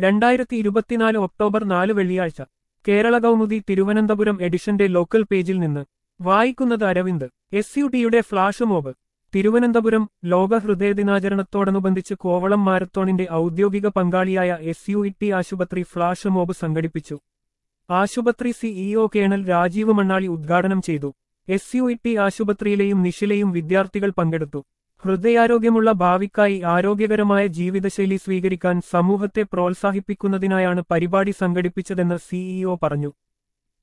രണ്ടായിരത്തി ഇരുപത്തിനാല് ഒക്ടോബർ നാല് വെള്ളിയാഴ്ച കേരള കൗമുദി തിരുവനന്തപുരം എഡിഷന്റെ ലോക്കൽ പേജിൽ നിന്ന് വായിക്കുന്നത് അരവിന്ദ് എസ് യു ടിയുടെ ഫ്ളാഷ് മോബ് തിരുവനന്തപുരം ലോക ഹൃദയദിനാചരണത്തോടനുബന്ധിച്ച് കോവളം മാരത്തോണിന്റെ ഔദ്യോഗിക പങ്കാളിയായ എസ് യു ടി ആശുപത്രി ഫ്ളാഷ് മോബ് സംഘടിപ്പിച്ചു ആശുപത്രി സിഇഒ കേണൽ രാജീവ് മണ്ണാളി ഉദ്ഘാടനം ചെയ്തു എസ് യു ടി ആശുപത്രിയിലെയും നിഷിലെയും വിദ്യാർത്ഥികൾ പങ്കെടുത്തു ഹൃദയാരോഗ്യമുള്ള ഭാവിക്കായി ആരോഗ്യകരമായ ജീവിതശൈലി സ്വീകരിക്കാൻ സമൂഹത്തെ പ്രോത്സാഹിപ്പിക്കുന്നതിനായാണ് പരിപാടി സംഘടിപ്പിച്ചതെന്ന് സിഇഒ പറഞ്ഞു